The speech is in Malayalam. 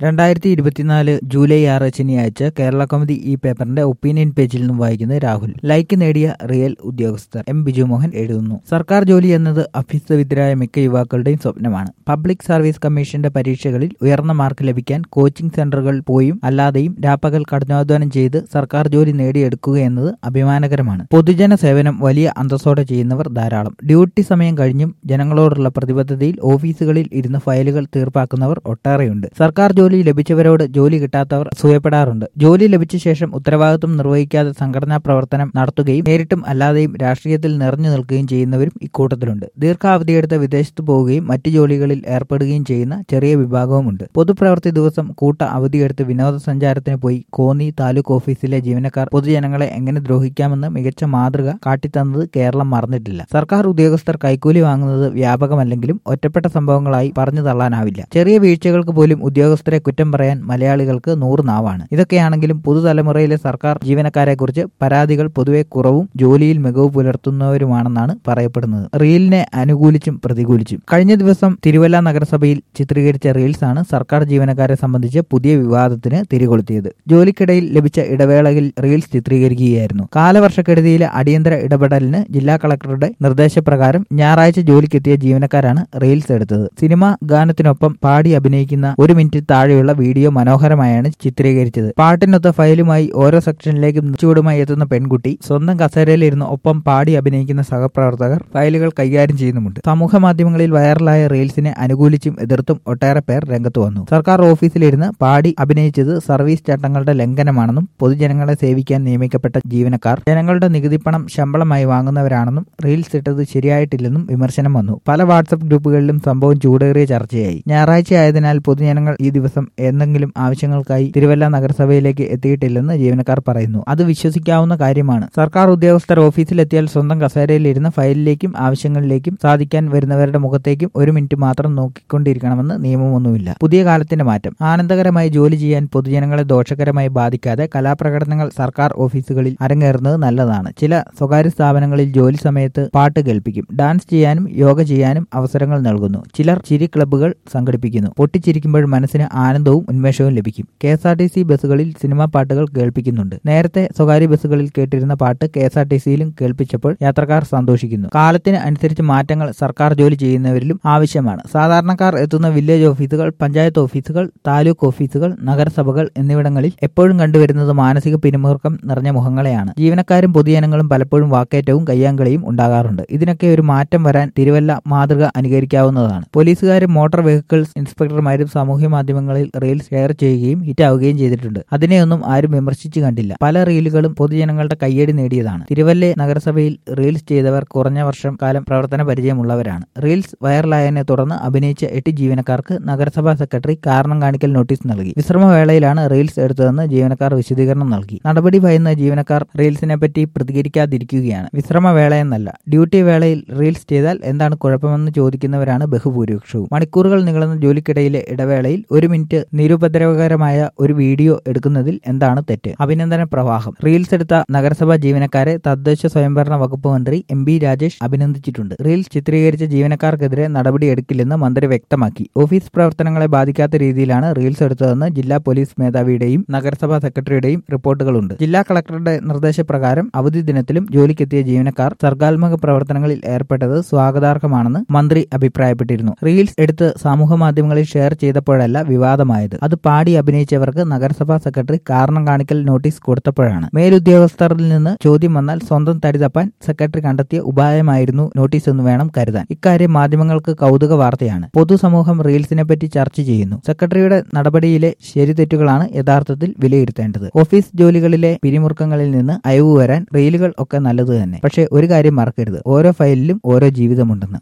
രണ്ടായിരത്തി ഇരുപത്തിനാല് ജൂലൈ ആറ് ശനിയാഴ്ച കേരള കൗമുദി ഈ പേപ്പറിന്റെ ഒപ്പീനിയൻ പേജിൽ നിന്നും വായിക്കുന്നത് രാഹുൽ ലൈക്ക് നേടിയ റിയൽ ഉദ്യോഗസ്ഥർ എം ബിജുമോഹൻ എഴുതുന്നു സർക്കാർ ജോലി എന്നത് അഭ്യസ്തവിദ്യരായ മിക്ക യുവാക്കളുടെയും സ്വപ്നമാണ് പബ്ലിക് സർവീസ് കമ്മീഷന്റെ പരീക്ഷകളിൽ ഉയർന്ന മാർക്ക് ലഭിക്കാൻ കോച്ചിംഗ് സെന്ററുകൾ പോയും അല്ലാതെയും രാപ്പകൽ കഠിനാധ്വാനം ചെയ്ത് സർക്കാർ ജോലി നേടിയെടുക്കുക എന്നത് അഭിമാനകരമാണ് പൊതുജന സേവനം വലിയ അന്തസ്സോടെ ചെയ്യുന്നവർ ധാരാളം ഡ്യൂട്ടി സമയം കഴിഞ്ഞും ജനങ്ങളോടുള്ള പ്രതിബദ്ധതയിൽ ഓഫീസുകളിൽ ഇരുന്ന് ഫയലുകൾ തീർപ്പാക്കുന്നവർ ഒട്ടേറെയുണ്ട് സർക്കാർ ജോലി ലഭിച്ചവരോട് ജോലി കിട്ടാത്തവർ അസൂയപ്പെടാറുണ്ട് ജോലി ലഭിച്ച ശേഷം ഉത്തരവാദിത്വം നിർവഹിക്കാതെ സംഘടനാ പ്രവർത്തനം നടത്തുകയും നേരിട്ടും അല്ലാതെയും രാഷ്ട്രീയത്തിൽ നിറഞ്ഞു നിൽക്കുകയും ചെയ്യുന്നവരും ഇക്കൂട്ടത്തിലുണ്ട് ദീർഘാവധിയെടുത്ത് വിദേശത്ത് പോവുകയും മറ്റു ജോലികളിൽ ഏർപ്പെടുകയും ചെയ്യുന്ന ചെറിയ വിഭാഗവുമുണ്ട് പൊതുപ്രവൃത്തി ദിവസം കൂട്ട അവധിയെടുത്ത് വിനോദസഞ്ചാരത്തിന് പോയി കോന്നി താലൂക്ക് ഓഫീസിലെ ജീവനക്കാർ പൊതുജനങ്ങളെ എങ്ങനെ ദ്രോഹിക്കാമെന്ന് മികച്ച മാതൃക കാട്ടിത്തന്നത് കേരളം മറന്നിട്ടില്ല സർക്കാർ ഉദ്യോഗസ്ഥർ കൈക്കൂലി വാങ്ങുന്നത് വ്യാപകമല്ലെങ്കിലും ഒറ്റപ്പെട്ട സംഭവങ്ങളായി പറഞ്ഞു തള്ളാനാവില്ല ചെറിയ വീഴ്ചകൾക്ക് പോലും ഉദ്യോഗസ്ഥരെ കുറ്റം പറയാൻ മലയാളികൾക്ക് നൂറ് നാവാണ് ഇതൊക്കെയാണെങ്കിലും പുതുതലമുറയിലെ സർക്കാർ ജീവനക്കാരെക്കുറിച്ച് പരാതികൾ പൊതുവെ കുറവും ജോലിയിൽ മികവ് പുലർത്തുന്നവരുമാണെന്നാണ് പറയപ്പെടുന്നത് റീലിനെ അനുകൂലിച്ചും പ്രതികൂലിച്ചും കഴിഞ്ഞ ദിവസം തിരുവല്ല നഗരസഭയിൽ ചിത്രീകരിച്ച റീൽസ് ആണ് സർക്കാർ ജീവനക്കാരെ സംബന്ധിച്ച് പുതിയ വിവാദത്തിന് തിരികൊളുത്തിയത് ജോലിക്കിടയിൽ ലഭിച്ച ഇടവേളയിൽ റീൽസ് ചിത്രീകരിക്കുകയായിരുന്നു കാലവർഷക്കെടുതിയിലെ അടിയന്തര ഇടപെടലിന് ജില്ലാ കളക്ടറുടെ നിർദ്ദേശപ്രകാരം ഞായറാഴ്ച ജോലിക്കെത്തിയ ജീവനക്കാരാണ് റീൽസ് എടുത്തത് സിനിമ ഗാനത്തിനൊപ്പം പാടി അഭിനയിക്കുന്ന ഒരു മിനിറ്റ് താഴെയുള്ള വീഡിയോ മനോഹരമായാണ് ചിത്രീകരിച്ചത് പാട്ടിനൊത്ത ഫയലുമായി ഓരോ സെക്ഷനിലേക്കും ചൂടുമായി എത്തുന്ന പെൺകുട്ടി സ്വന്തം കസേരയിലിരുന്ന് ഒപ്പം പാടി അഭിനയിക്കുന്ന സഹപ്രവർത്തകർ ഫയലുകൾ കൈകാര്യം ചെയ്യുന്നുമുണ്ട് സമൂഹ മാധ്യമങ്ങളിൽ വൈറലായ റീൽസിനെ അനുകൂലിച്ചും എതിർത്തും ഒട്ടേറെ പേർ രംഗത്ത് വന്നു സർക്കാർ ഓഫീസിലിരുന്ന് പാടി അഭിനയിച്ചത് സർവീസ് ചട്ടങ്ങളുടെ ലംഘനമാണെന്നും പൊതുജനങ്ങളെ സേവിക്കാൻ നിയമിക്കപ്പെട്ട ജീവനക്കാർ ജനങ്ങളുടെ നികുതിപ്പണം ശമ്പളമായി വാങ്ങുന്നവരാണെന്നും റീൽസ് ഇട്ടത് ശരിയായിട്ടില്ലെന്നും വിമർശനം വന്നു പല വാട്സപ്പ് ഗ്രൂപ്പുകളിലും സംഭവം ചൂടേറിയ ചർച്ചയായി ഞായറാഴ്ച ആയതിനാൽ പൊതുജനങ്ങൾ ഈ ദിവസം എന്തെങ്കിലും ആവശ്യങ്ങൾക്കായി തിരുവല്ല നഗരസഭയിലേക്ക് എത്തിയിട്ടില്ലെന്ന് ജീവനക്കാർ പറയുന്നു അത് വിശ്വസിക്കാവുന്ന കാര്യമാണ് സർക്കാർ ഉദ്യോഗസ്ഥർ ഓഫീസിലെത്തിയാൽ സ്വന്തം കസേരയിലിരുന്ന ഫയലിലേക്കും ആവശ്യങ്ങളിലേക്കും സാധിക്കാൻ വരുന്നവരുടെ മുഖത്തേക്കും ഒരു മിനിറ്റ് മാത്രം നോക്കിക്കൊണ്ടിരിക്കണമെന്ന് നിയമമൊന്നുമില്ല പുതിയ കാലത്തിന്റെ മാറ്റം ആനന്ദകരമായി ജോലി ചെയ്യാൻ പൊതുജനങ്ങളെ ദോഷകരമായി ബാധിക്കാതെ കലാപ്രകടനങ്ങൾ സർക്കാർ ഓഫീസുകളിൽ അരങ്ങേറുന്നത് നല്ലതാണ് ചില സ്വകാര്യ സ്ഥാപനങ്ങളിൽ ജോലി സമയത്ത് പാട്ട് കേൾപ്പിക്കും ഡാൻസ് ചെയ്യാനും യോഗ ചെയ്യാനും അവസരങ്ങൾ നൽകുന്നു ചിലർ ചിരി ക്ലബ്ബുകൾ സംഘടിപ്പിക്കുന്നു പൊട്ടിച്ചിരിക്കുമ്പോൾ മനസ്സിന് ആനന്ദവും ഉന്മേഷവും ലഭിക്കും K S R T C ബസ്സുകളിൽ സിനിമാ പാട്ടുകൾ കേൾപ്പിക്കുന്നുണ്ട് നേരത്തെ സ്വകാര്യ ബസ്സുകളിൽ കേട്ടിരുന്ന പാട്ട് കെ എസ് ആർ ടി സിയിലും കേൾപ്പിച്ചപ്പോൾ യാത്രക്കാർ സന്തോഷിക്കുന്നു കാലത്തിന് അനുസരിച്ച് മാറ്റങ്ങൾ സർക്കാർ ജോലി ചെയ്യുന്നവരിലും ആവശ്യമാണ് സാധാരണക്കാർ എത്തുന്ന വില്ലേജ് ഓഫീസുകൾ പഞ്ചായത്ത് ഓഫീസുകൾ താലൂക്ക് ഓഫീസുകൾ നഗരസഭകൾ എന്നിവിടങ്ങളിൽ എപ്പോഴും കണ്ടുവരുന്നത് മാനസിക പിരിമുറുക്കം നിറഞ്ഞ മുഖങ്ങളെയാണ് ജീവനക്കാരും പൊതുജനങ്ങളും പലപ്പോഴും വാക്കേറ്റവും കയ്യാങ്കളിയും ഉണ്ടാകാറുണ്ട് ഇതിനൊക്കെ ഒരു മാറ്റം വരാൻ തിരുവല്ല മാതൃക അനുകരിക്കാവുന്നതാണ് പോലീസുകാരും മോട്ടോർ വെഹിക്കിൾസ് ഇൻസ്പെക്ടർമാരും സാമൂഹ്യ മാധ്യമങ്ങളിൽ റീൽ ഷെയർ ചെയ്യുകയും ഹിറ്റാവുകയും ചെയ്തിട്ടുണ്ട് അതിനെയൊന്നും ആരും വിമർശിച്ചു കണ്ടില്ല പല റീലുകളും പൊതുജനങ്ങളുടെ കയ്യടി നേടിയതാണ് തിരുവല്ല നഗരസഭയിൽ റീൽസ് ചെയ്തവർ കുറഞ്ഞ വർഷം കാലം പ്രവർത്തന പരിചയമുള്ളവരാണ് റീൽസ് വൈറലായതിനെ തുടർന്ന് അഭിനയിച്ച എട്ട് ജീവനക്കാർക്ക് നഗരസഭാ സെക്രട്ടറി കാരണം കാണിക്കൽ നോട്ടീസ് നൽകി വിശ്രമവേളയിലാണ് റീൽസ് എടുത്തതെന്ന് ജീവനക്കാർ വിശദീകരണം നൽകി നടപടി ഭയന്ന ജീവനക്കാർ റീൽസിനെ പറ്റി പ്രതികരിക്കാതിരിക്കുകയാണ് വിശ്രമവേള എന്നല്ല ഡ്യൂട്ടി വേളയിൽ റീൽസ് ചെയ്താൽ എന്താണ് കുഴപ്പമെന്ന് ചോദിക്കുന്നവരാണ് ബഹുഭൂരിപക്ഷവും മണിക്കൂറുകൾ നീളുന്ന ജോലിക്കിടയിലെ ഇടവേളയിൽ ഒരു മിനിറ്റ് നിരുപദ്രവകരമായ ഒരു വീഡിയോ എടുക്കുന്നതിൽ എന്താണ് തെറ്റ് അഭിനന്ദന പ്രവാഹം റീൽസ് എടുത്ത നഗരസഭാ ജീവനക്കാരെ തദ്ദേശ സ്വയംഭരണ വകുപ്പ് മന്ത്രി എം ബി രാജേഷ് അഭിനന്ദിച്ചിട്ടുണ്ട് റീൽസ് ചിത്രീകരിച്ച ജീവനക്കാർക്കെതിരെ നടപടി എടുക്കില്ലെന്ന് മന്ത്രി വ്യക്തമാക്കി ഓഫീസ് പ്രവർത്തനങ്ങളെ ബാധിക്കാത്ത രീതിയിലാണ് റീൽസ് എടുത്തതെന്ന് ജില്ലാ പോലീസ് മേധാവിയുടെയും നഗരസഭാ സെക്രട്ടറിയുടെയും റിപ്പോർട്ടുകളുണ്ട് ജില്ലാ കളക്ടറുടെ നിർദ്ദേശപ്രകാരം അവധി ദിനത്തിലും ജോലിക്കെത്തിയ ജീവനക്കാർ സർഗാത്മക പ്രവർത്തനങ്ങളിൽ ഏർപ്പെട്ടത് സ്വാഗതാർഹമാണെന്ന് മന്ത്രി അഭിപ്രായപ്പെട്ടിരുന്നു റീൽസ് എടുത്ത് സമൂഹ മാധ്യമങ്ങളിൽ ഷെയർ ചെയ്തപ്പോഴല്ല വിവാദമായത് അത് പാടി അഭിനയിച്ചവർക്ക് നഗരസഭാ സെക്രട്ടറി കാരണം കാണിക്കൽ നോട്ടീസ് കൊടുത്തപ്പോഴാണ് മേലുദ്യോഗസ്ഥരിൽ നിന്ന് ചോദ്യം വന്നാൽ സ്വന്തം തടി തപ്പാൻ സെക്രട്ടറി കണ്ടെത്തിയ ഉപായമായിരുന്നു നോട്ടീസ് എന്ന് വേണം കരുതാൻ ഇക്കാര്യം മാധ്യമങ്ങൾക്ക് കൗതുക വാർത്തയാണ് പൊതുസമൂഹം റീൽസിനെ പറ്റി ചർച്ച ചെയ്യുന്നു സെക്രട്ടറിയുടെ നടപടിയിലെ ശരിതെറ്റുകളാണ് യഥാർത്ഥത്തിൽ വിലയിരുത്തേണ്ടത് ഓഫീസ് ജോലികളിലെ പിരിമുറുക്കങ്ങളിൽ നിന്ന് അയവ് വരാൻ റീലുകൾ ഒക്കെ നല്ലത് തന്നെ പക്ഷേ ഒരു കാര്യം മറക്കരുത് ഓരോ ഫയലിലും ഓരോ ജീവിതമുണ്ടെന്ന്